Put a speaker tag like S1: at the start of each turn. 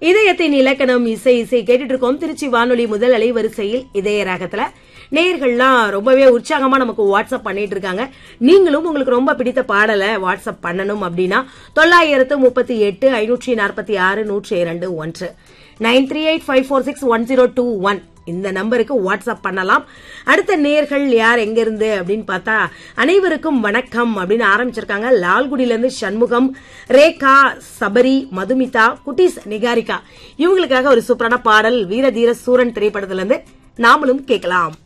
S1: இதயத்தின் இலக்கணம் இசை இசை கேட்டுட்டு இருக்கோம் திருச்சி வானொலி முதல் அலைவரிசையில் இதய ராகத்துல நேயர்கள்லாம் ரொம்பவே உற்சாகமா நமக்கு வாட்ஸ்அப் பண்ணிட்டு இருக்காங்க நீங்களும் உங்களுக்கு ரொம்ப பிடித்த பாடலை வாட்ஸ்அப் பண்ணணும் அப்படின்னா தொள்ளாயிரத்து முப்பத்தி எட்டு ஐநூற்றி நாற்பத்தி ஆறு நூற்றி இரண்டு ஒன்று nine three eight five four six one zero two one இந்த நம்பருக்கு வாட்ஸ்அப் பண்ணலாம் அடுத்த நேர்கள் யார் எங்க இருந்து அப்படின்னு பார்த்தா அனைவருக்கும் வணக்கம் அப்படின்னு ஆரம்பிச்சிருக்காங்க லால்குடியில இருந்து சண்முகம் ரேகா சபரி மதுமிதா குட்டீஸ் நிகாரிகா இவங்களுக்காக ஒரு சூப்பரான பாடல் வீரதீர சூரன் திரைப்படத்துல இருந்து நாமளும் கேட்கலாம்